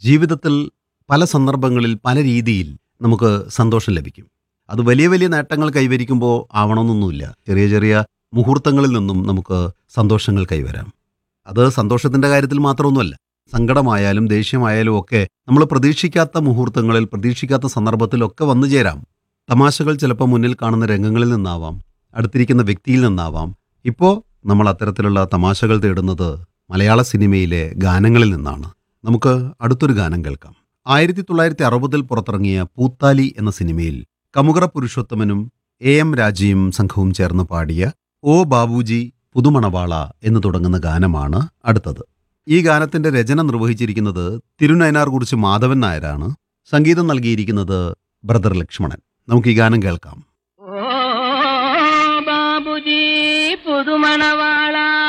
ജീവിതത്തിൽ പല സന്ദർഭങ്ങളിൽ പല രീതിയിൽ നമുക്ക് സന്തോഷം ലഭിക്കും അത് വലിയ വലിയ നേട്ടങ്ങൾ കൈവരിക്കുമ്പോൾ ആവണമെന്നൊന്നുമില്ല ചെറിയ ചെറിയ മുഹൂർത്തങ്ങളിൽ നിന്നും നമുക്ക് സന്തോഷങ്ങൾ കൈവരാം അത് സന്തോഷത്തിൻ്റെ കാര്യത്തിൽ മാത്രമൊന്നുമല്ല സങ്കടമായാലും ദേഷ്യമായാലും ഒക്കെ നമ്മൾ പ്രതീക്ഷിക്കാത്ത മുഹൂർത്തങ്ങളിൽ പ്രതീക്ഷിക്കാത്ത സന്ദർഭത്തിലൊക്കെ വന്നു ചേരാം തമാശകൾ ചിലപ്പോൾ മുന്നിൽ കാണുന്ന രംഗങ്ങളിൽ നിന്നാവാം അടുത്തിരിക്കുന്ന വ്യക്തിയിൽ നിന്നാവാം ഇപ്പോൾ നമ്മൾ അത്തരത്തിലുള്ള തമാശകൾ തേടുന്നത് മലയാള സിനിമയിലെ ഗാനങ്ങളിൽ നിന്നാണ് നമുക്ക് അടുത്തൊരു ഗാനം കേൾക്കാം ആയിരത്തി തൊള്ളായിരത്തി അറുപതിൽ പുറത്തിറങ്ങിയ പൂത്താലി എന്ന സിനിമയിൽ കമുകറ പുരുഷോത്തമനും എ എം രാജയും സംഘവും ചേർന്ന് പാടിയ ഓ ബാബുജി പുതുമണവാള എന്ന് തുടങ്ങുന്ന ഗാനമാണ് അടുത്തത് ഈ ഗാനത്തിന്റെ രചന നിർവഹിച്ചിരിക്കുന്നത് തിരുനയനാർ കുറിച്ച് മാധവൻ നായരാണ് സംഗീതം നൽകിയിരിക്കുന്നത് ബ്രദർ ലക്ഷ്മണൻ നമുക്ക് ഈ ഗാനം കേൾക്കാം ഓ ബാബുജി പുതുമണവാള